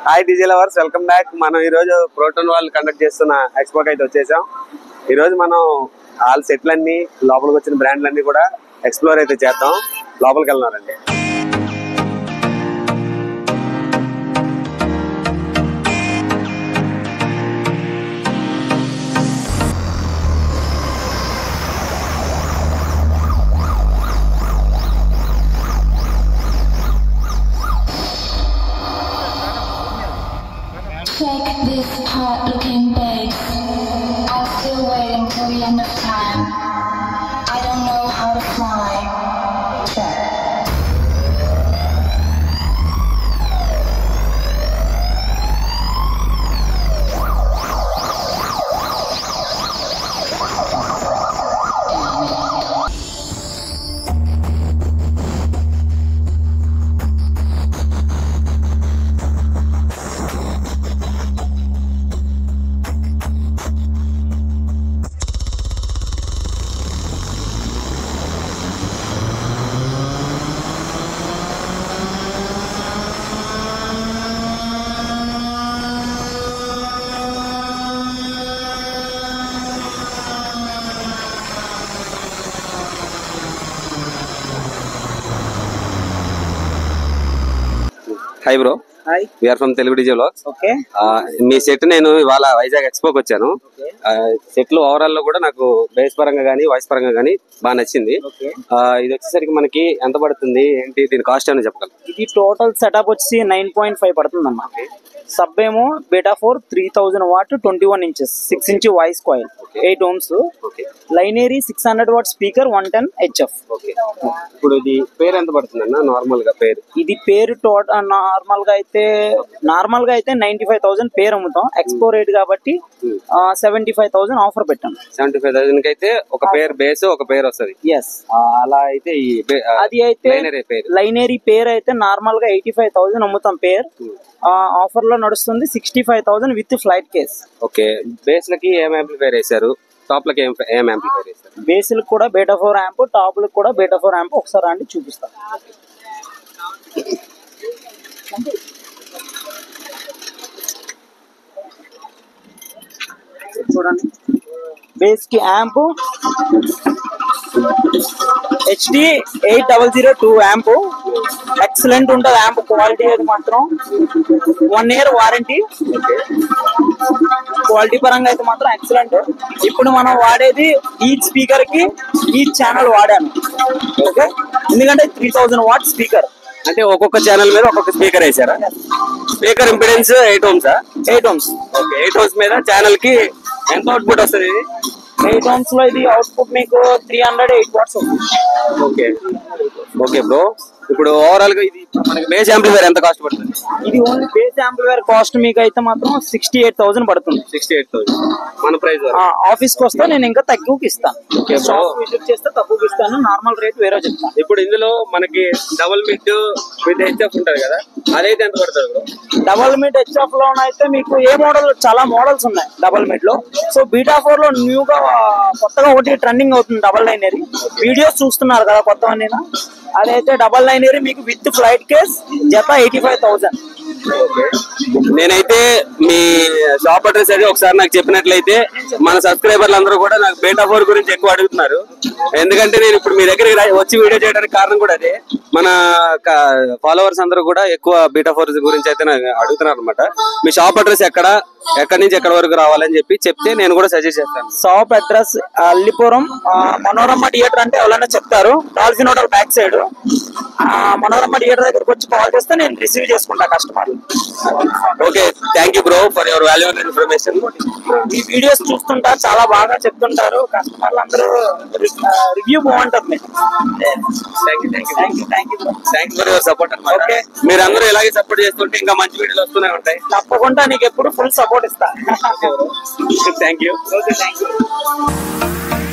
Hi DJ lovers welcome back మనం ఈ రోజు ప్రోటోన్ వాళ్ళు కండక్ట్ చేస్తున్న ఎక్స్పోకి అయితే వచ్చేసాం ఈ రోజు మనం ఆల్ సెట్లన్నీ లోపలికి వచ్చిన బ్రాండ్లన్నీ కూడా ఎక్స్ప్లోర్ అయితే చేద్దాం లోపలికి వెళ్తున్నారండి Take this hot looking babe. I'm still waiting till the end of time. I don't know how to fly. Check. Hi bro hi we're from Telugu DJ blogs okay మీ సెట్ నేను ఇవాళ వైజాగ్ ఎక్స్పోకి వచ్చాను సెట్లు ఓవరాల్ లో కూడా నాకు బేస్ పరంగా కానీ వాయిస్ పరంగా కానీ బాగా నచ్చింది ఓకే ఆ, ఇది వచ్చేసరికి మనకి ఎంత పడుతుంది ఏంటి దీని కాస్ట్ అని చెప్పగలరు ఇది టోటల్ సెటప్ వచ్చి నైన్ పాయింట్ ఫైవ్ పడుతుందమ్మా సబ్ ఏమో beta four three thousand watt twenty one inches six inch voice coil eight ohms okay line array six hundred watt speaker one ten HF okay ఇప్పుడు ఇది పేరు ఎంత పడుతుంది అన్న నార్మల్ గా పేరు ఇది పేరు టోటల్ నార్మల్ గా అయితే నార్మల్ గా అయితే నైన్టీ ఫైవ్ థౌసండ్ పేరు అమ్ముతాం ఎక్స్పో రేట్ కాబట్టి సెవెంటీ ఫైవ్ థౌసండ్ ఆఫర్ పెట్టాను సెవెంటీ ఫైవ్ థౌసండ్ కి అయితే ఒక పేరు బేస్ ఒక పేరు వస్తది ఎస్ ఆ, అలా అయితే ఈ బే- ఆ, అది అయితే లైనరే పేరు లైనేరీ పేరు అయితే నార్మల్ గా ఎయిటీ ఫైవ్ థౌసండ్ అమ్ముతాం పేరు ఆఫర్ లో నడుస్తుంది sixty five thousand with flight case okay bass లకి ఏం యాంప్లిఫైర్ వేశారు టాప్ లకి ఏం ఏం యాంప్లిఫైర్ వేశారు బేసిల్ కూడా బేటా ఫోర్ యాంప్ టాప్ కూడా బేటా ఫోర్ యాంప్ ఒకసారి అండి చూపిస్తాను చూడండి బేస్ కి amp HD eight double zero two amp excellent ఉంటుంది యాంప్ క్వాలిటీ అది మాత్రం వన్ ఇయర్ వారంటీ క్వాలిటీ పరంగా అయితే మాత్రం ఎక్సలెంట్ ఇప్పుడు మనం వాడేది ఈచ్ స్పీకర్ కి ఈచ్ ఛానల్ వాడాను ఓకే ఎందుకంటే త్రీ థౌజండ్ వాట్ స్పీకర్ అంటే ఒక్కొక్క ఛానల్ మీద ఒక్కొక్క స్పీకర్ వేసారా speaker impedance eight ohms eight ohms okay eight ohms మీద ఛానల్ కి ఎంత అవుట్పుట్ వస్తుంది ఇది ఎయిట్ ఓమ్స్ లో ఇది అవుట్పుట్ మీకు త్రీ హండ్రెడ్ ఎయిట్ వాట్స్ వస్తుంది ఓకే ఓకే బ్రో ఇప్పుడు ఓవరాల్ గా ఇది మనకి బేస్ యాంప్లిఫైర్ ఎంత కాస్ట్ పడుతుంది ఇది ఓన్లీ బేస్ యాంప్లిఫైర్ కాస్ట్ మీకు అయితే మాత్రం సిక్స్టీ ఎయిట్ థౌసండ్ పడుతుంది సిక్స్టీ ఎయిట్ థౌసండ్ మన ప్రైస్ ఆఫీస్ కి వస్తే నేను ఇంకా తక్కువకి ఇస్తాను Okay, bro. షాప్ విజిట్ చేస్తే తక్కువకి ఇస్తాను నార్మల్ రేట్ వేరే చెప్తాను ఇప్పుడు ఇందులో మనకి డబుల్ మిడ్ విత్ హెచ్ఎఫ్ ఉంటది కదా అదైతే ఎంత పడుతుంది బ్రో డబల్ మిడ్ హెచ్ఎఫ్ లో అయితే మీకు ఏ మోడల్ చాలా మోడల్స్ ఉన్నాయి డబల్ మిడ్ లో సో బీటా ఫోర్ లో న్యూ గా ఆ, కొత్తగా ఒకటి ట్రెండింగ్ అవుతుంది డబల్ లైనరీ వీడియోస్ చూస్తున్నారు కదా కొత్త నేను అదైతే డబల్ లైనరీ మీకు విత్ ఫ్లైట్ కేస్ జత ఎయిటీ ఫైవ్ థౌసండ్ నేనైతే మీ షాప్ అడ్రస్ అది ఒకసారి నాకు చెప్పినట్లయితే మన సబ్స్క్రైబర్లు అందరూ కూడా నాకు బేటా ఫోర్ గురించి ఎక్కువ అడుగుతున్నారు ఎందుకంటే నేను ఇప్పుడు మీ దగ్గరికి రా- వచ్చి వీడియో చేయడానికి కారణం కూడా అదే మన ఫాలోవర్స్ అందరూ కూడా ఎక్కువ బీటా ఫోర్ గురించి అయితే నాకు అడుగుతున్నారు అనమాట మీ షాప్ అడ్రస్ ఎక్కడ ఎక్కడి నుంచి ఎక్కడి వరకు రావాలని చెప్పి చెప్తే నేను కూడా సజెస్ట్ చేస్తాను షాప్ అడ్రస్ అల్లిపురం ఆ, మనోరమ్మ థియేటర్ అంటే ఎవరైనా చెప్తారు dolphin hotel back side Manorama theatre దగ్గరకు వచ్చి కాల్ చేస్తే నేను రిసీవ్ చేసుకుంటా కస్టమర్లు okay thank you bro for your valuable information ఈ వీడియోస్ చూస్తుంటా చాలా బాగా చెప్తుంటారు కస్టమర్లు అందరూ రివ్యూ బాగుంటుంది మీకు thank you thank you thank you thank you thank for your support అనమాట Okay. మీరు అందరూ ఇలాగే సపోర్ట్ చేస్తుంటే ఇంకా మంచి వీడియోలు వస్తూనే ఉంటాయి తప్పకుండా నీకు ఎప్పుడు ఫుల్ సపోర్ట్ ఇస్తా thank you okay thank you